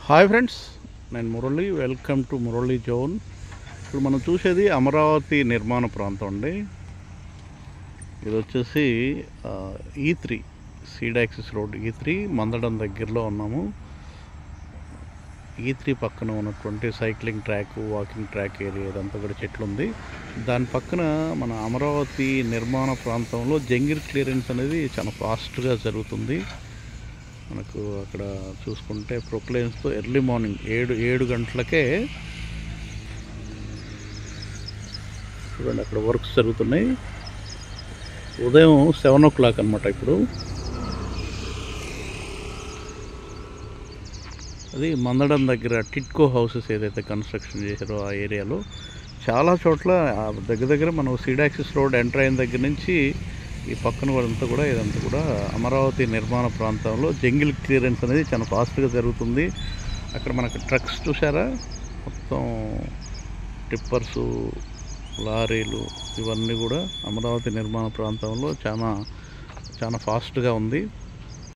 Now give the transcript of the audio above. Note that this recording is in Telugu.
హాయ్ ఫ్రెండ్స్ నేను Murali welcome to Murali zone ఇప్పుడు మనం చూసేది అమరావతి నిర్మాణ ప్రాంతం అండి ఇది వచ్చేసి E three seed axis road E three Mandadam దగ్గరలో ఉన్నాము ఈ త్రీ పక్కన ఉన్నటువంటి cycling track walking track area ఇదంతా కూడా చెట్లు ఉంది దాని పక్కన మన అమరావతి నిర్మాణ ప్రాంతంలో జంగిల్ క్లియరెన్స్ అనేది చాలా ఫాస్ట్గా జరుగుతుంది మనకు అక్కడ చూసుకుంటే ప్రొక్లైన్స్తో ఎర్లీ మార్నింగ్ ఏడు ఏడు గంటలకే చూడండి అక్కడ వర్క్స్ జరుగుతున్నాయి ఉదయం సెవెన్ ఓ క్లాక్ అనమాట ఇప్పుడు అది మందడం దగ్గర టిట్కో హౌసెస్ ఏదైతే కన్స్ట్రక్షన్ చేశారో ఆ ఏరియాలో చాలా చోట్ల ఆ దగ్గర దగ్గర మనం సీడాక్సిస్ రోడ్ ఎంటర్ అయిన దగ్గర నుంచి ఈ పక్కన వాళ్ళంతా కూడా ఇదంతా కూడా అమరావతి నిర్మాణ ప్రాంతంలో జంగిల్ క్లియరెన్స్ అనేది చాలా ఫాస్ట్గా జరుగుతుంది అక్కడ మనకు ట్రక్స్ చూసారా మొత్తం టిప్పర్సు లారీలు ఇవన్నీ కూడా అమరావతి నిర్మాణ ప్రాంతంలో చాలా చాలా ఫాస్ట్గా ఉంది